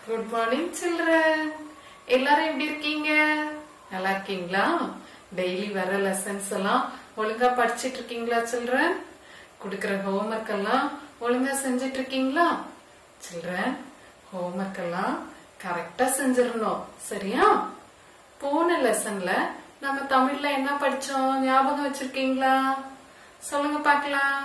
good morning children எல்லாரும் எப்படி இருக்கீங்க நல்லா இருக்கீங்களா டெய்லி வர லெசன்ஸ் எல்லாம் ஒழுங்கா படிச்சிட்டு இருக்கீங்களா சில்ட்ரன் கொடுக்கிற ஹோம்ஒர்க் எல்லாம் ஒழுங்கா செஞ்சிட்டு இருக்கீங்களா சில்ட்ரன் ஹோம்ஒர்க் எல்லாம் கரெக்டா செஞ்சிடணும் சரியா போன லெசன்ல நம்ம தமிழ்ல என்ன படிச்சோம் ஞாபகம் வச்சிருக்கீங்களா சொல்லுங்க பார்க்கலாம்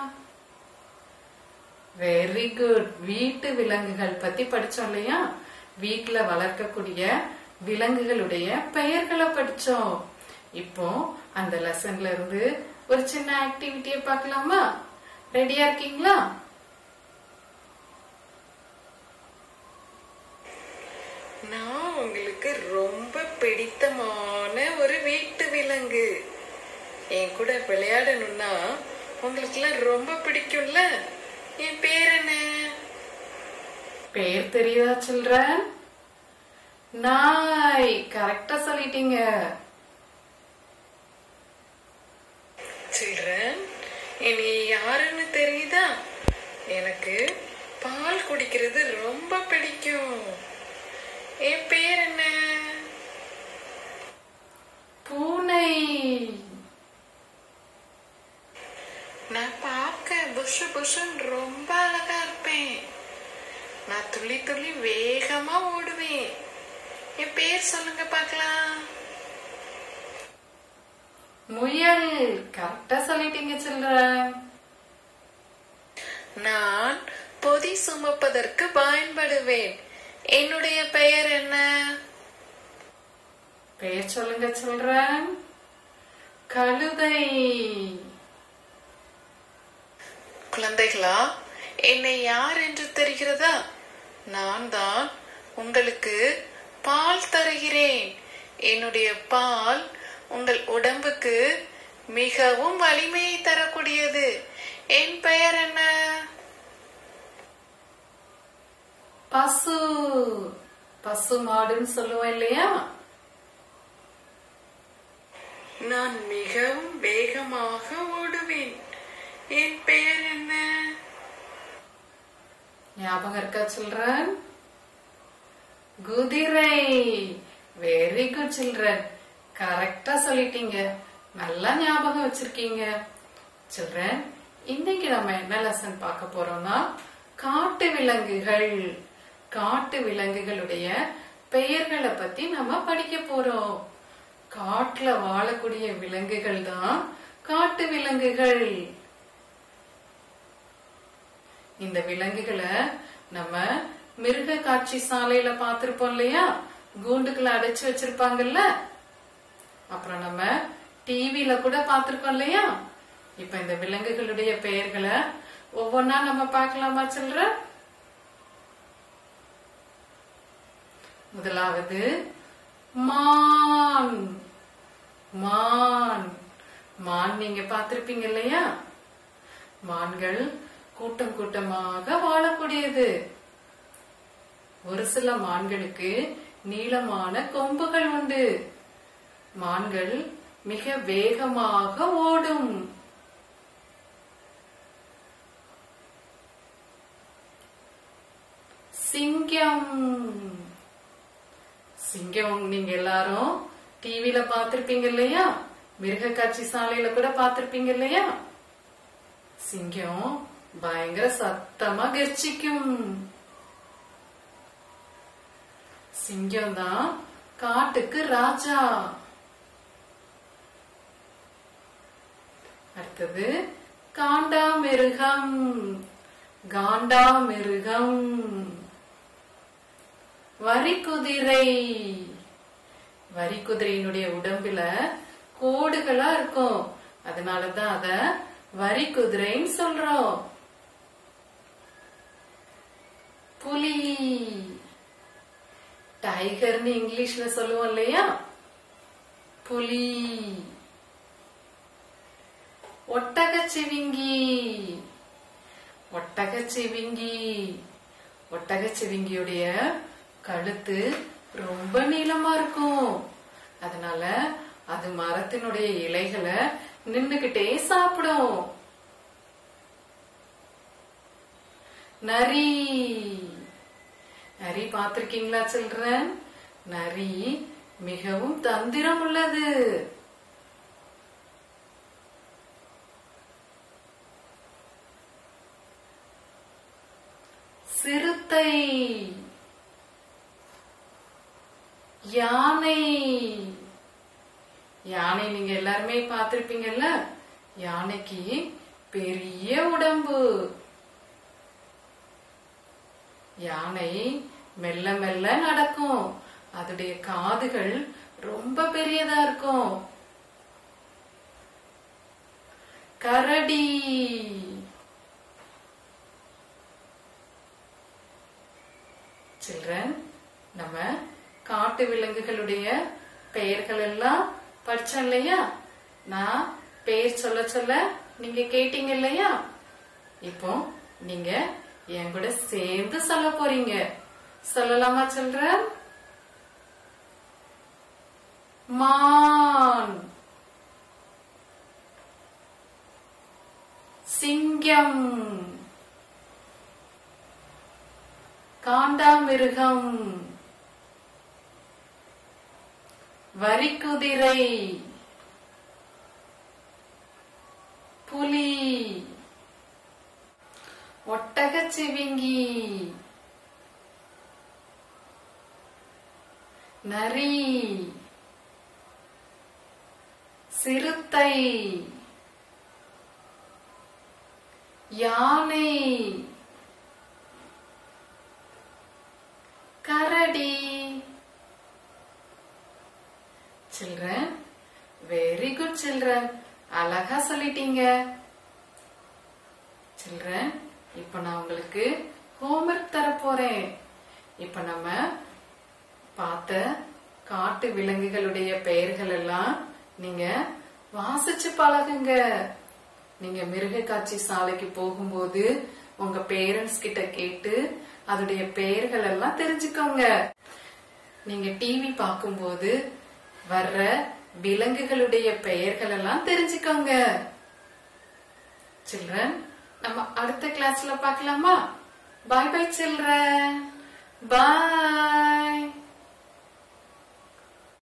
வெரி குட் வீட்டு விலங்குகள் பத்தி படிச்சோம் இல்லையா வீட்டுல வளர்க்கக்கூடிய விலங்குகளுடைய பெயர்களை படிச்சோம் இப்போ அந்த லெசன்ல இருந்து ஒரு சின்ன ஆக்டிவிட்டியை பார்க்கலாமா ரெடியா இருக்கீங்களா நான் உங்களுக்கு ரொம்ப பிடித்தமான ஒரு வீட்டு விலங்கு என் கூட விளையாடணும்னா உங்களுக்குலாம் ரொம்ப பிடிக்கும்ல என் பேர் என்ன பேர் தெரியுதா சில்ட்ரன் நாய் கரெக்டா சொல்லிட்டீங்க சில்ட்ரன் இனி யாருன்னு தெரியுதா எனக்கு பால் குடிக்கிறது ரொம்ப பிடிக்கும் என் பேர் என்ன பூனை நான் பார்க்க புஷு புஷுன்னு ரொம்ப அழகா இருப்பேன் நான் துள்ளி துள்ளி வேகமா ஓடுவேன் என் பேர் சொல்லுங்க பார்க்கலாம் முயல் கரெக்டா சொல்லிட்டீங்க சில்ட்ரன் நான் பொதி சுமப்பதற்கு பயன்படுவேன் என்னுடைய பெயர் என்ன பெயர் சொல்லுங்க சில்ட்ரன் கழுதை குழந்தைகளா என்னை யார் என்று தெரிகிறதா நான் தான் உங்களுக்கு பால் தருகிறேன் என்னுடைய பால் உங்கள் உடம்புக்கு மிகவும் வலிமையை தரக்கூடியது என் பெயர் என்ன பசு பசு மாடுன்னு சொல்லுவோம் இல்லையா நான் மிகவும் வேகமாக ஓடுவேன் என் பெயர் என்ன ஞாபகம் இருக்கா சில்ட்ரன் குதிரை வெரி குட் சில்ட்ரன் கரெக்டா சொல்லிட்டீங்க நல்லா ஞாபகம் வச்சிருக்கீங்க சில்ட்ரன் இன்னைக்கு நம்ம என்ன லெசன் பார்க்க போறோம்னா காட்டு விலங்குகள் காட்டு விலங்குகளுடைய பெயர்களை பத்தி நம்ம படிக்க போறோம் காட்டுல வாழக்கூடிய விலங்குகள் தான் காட்டு விலங்குகள் இந்த விலங்குகளை நம்ம மிருக காட்சி சாலையில பார்த்திருப்போம் இல்லையா கூண்டுக்குள்ள அடைச்சு வச்சிருப்பாங்கல்ல அப்புறம் நம்ம டிவில கூட பார்த்திருக்கோம் இல்லையா இப்ப இந்த விலங்குகளுடைய பெயர்களை ஒவ்வொன்னா நம்ம பார்க்கலாமா சொல்ற முதலாவது மான் மான் மான் நீங்க பார்த்திருப்பீங்க இல்லையா மான்கள் கூட்டம் கூட்டமாக வாழக்கூடியது ஒரு சில மான்களுக்கு நீளமான கொம்புகள் உண்டு மான்கள் மிக வேகமாக ஓடும் சிங்கம் சிங்கம் நீங்க எல்லாரும் டிவில பார்த்திருப்பீங்க இல்லையா மிருக காட்சி சாலையில கூட பார்த்திருப்பீங்க இல்லையா சிங்கம் பயங்கர சத்தமா கர்ச்சிக்கும் சிங்கம் தான் காட்டுக்கு ராஜா அடுத்தது காண்டாமிருகம் காண்டாமிருகம் வரிக்குதிரை வரிக்குதிரையினுடைய உடம்புல கோடுகளா இருக்கும் அதனாலதான் அத வரிக்குதிரைன்னு சொல்றோம் புலி டைகர்னு இங்கிலீஷ்ல சொல்லுவோம் இல்லையா புலி ஒட்டகச்சிவிங்கி ஒட்டகச்சிவிங்கி ஒட்டகச்சிவிங்கியுடைய கழுத்து ரொம்ப நீளமா இருக்கும் அதனால அது மரத்தினுடைய இலைகளை நின்னுகிட்டே சாப்பிடும் நரி நரி பார்த்திருக்கீங்களா சில்ட்ரன் நரி மிகவும் தந்திரம் உள்ளது சிறுத்தை யானை யானை நீங்க எல்லாருமே பார்த்திருப்பீங்கல்ல யானைக்கு பெரிய உடம்பு யானை மெல்ல மெல்ல நடக்கும் அதோடைய காதுகள் ரொம்ப பெரியதா இருக்கும் கரடி சில்ட்ரன் நம்ம காட்டு விலங்குகளுடைய பெயர்கள் எல்லாம் படிச்சோம் இல்லையா நான் பெயர் சொல்ல சொல்ல நீங்க கேட்டீங்க இல்லையா இப்போ நீங்க என் கூட சேர்ந்து சொல்ல போறீங்க சொல்லலாமா சில்ட்ரன் மான் சிங்கம் காண்டாமிருகம் வரிக்குதிரை புலி ஒட்டகச்சிவிங்கி நரி சிறுத்தை யானை கரடி சில்ட்ரன் வெரி குட் சில்ட்ரன் அழகா சொல்லிட்டீங்க சில்ட்ரன் இப்ப நான் உங்களுக்கு ஹோம்ஒர்க் தர போறேன் இப்ப நம்ம பார்த்த காட்டு விலங்குகளுடைய பெயர்கள் எல்லாம் நீங்க வாசிச்சு பழகுங்க நீங்க மிருக காட்சி சாலைக்கு போகும்போது உங்க பேரண்ட்ஸ் கிட்ட கேட்டு அதோடைய பெயர்கள் எல்லாம் தெரிஞ்சுக்கோங்க நீங்க டிவி பார்க்கும்போது வர்ற விலங்குகளுடைய பெயர்கள் எல்லாம் தெரிஞ்சுக்கோங்க சில்ட்ரன் நம்ம அடுத்த கிளாஸ்ல பார்க்கலாமா பாய் பாய் சில்ட்ரன் பாய்